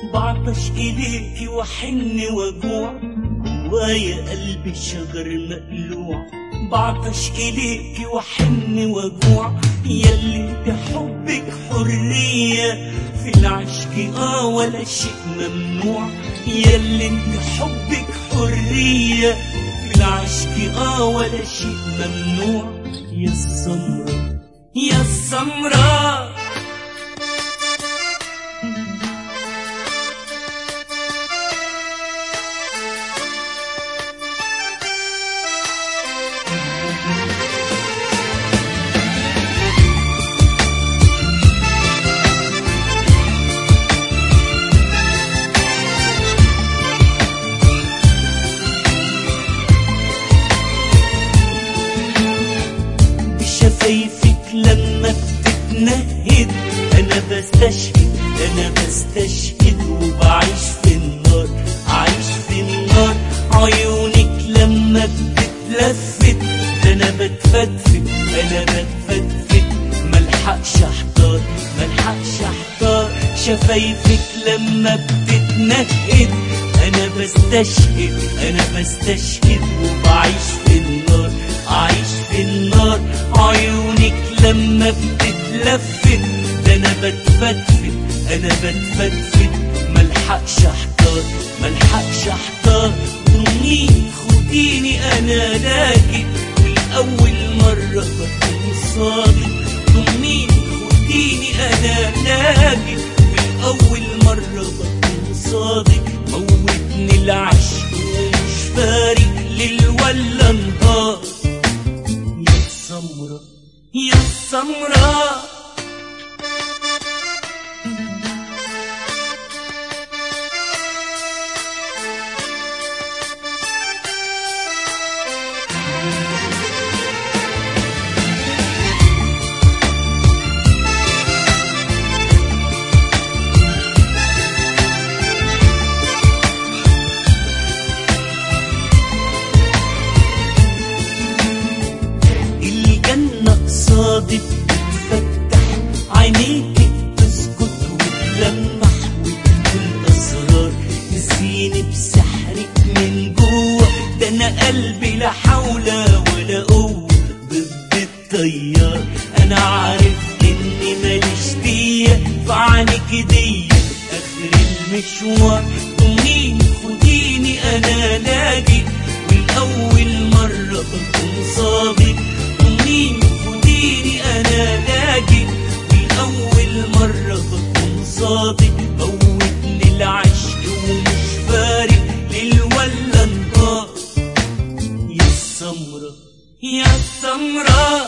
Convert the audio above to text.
بعطش إليك وحن وجوع جوايا قلبي شجر مقلوع بعطش إليك وحن وجوع يلي بحبك حرية في العشق آه ولا شيء ممنوع يلي انت حبك حرية في العشق آه ولا شيء ممنوع يا السمرة يا السمرة بشفايفك لما بتتنهد انا بستشهد انا بستشهد وبعيش في النار عايش في النار عيونك لما بتتلفت ده انا بتفتفت انا بتفتفت ملحقش احتار ملحقش احتار شفايفك لما بتتنهد انا بستشهد انا بستشهد وبعيش في النار عايش في النار عيونك لما بتتلفت ده انا بتفتفت انا بتفتفت ملحقش احتار ملحقش احتار ضمنيني خديني انا لاجئ والاول مرة بكون صادق ضمنيني خديني انا لاجئ والاول مرة بكون صادق موتني العشق ومش فارق ليل ولا نهار يا السمرة يا السمرة الجنة قصادك بتفتح عينيك تسكت وتلمح وتقول أسرار تسيني بسحرك من جوه ده أنا قلبي لا حول ولا قوة ضد التيار أنا عارف إني ماليش دية في عينك دي آخر المشوار ضمنيني خديني أنا لاجئ والأول مرة بكون صادق ضمنيني خديني أنا لاجئ والأول مرة بكون صادق موتني العشق ومش فارق ليل ولا نهار يا السمرة يا السمرة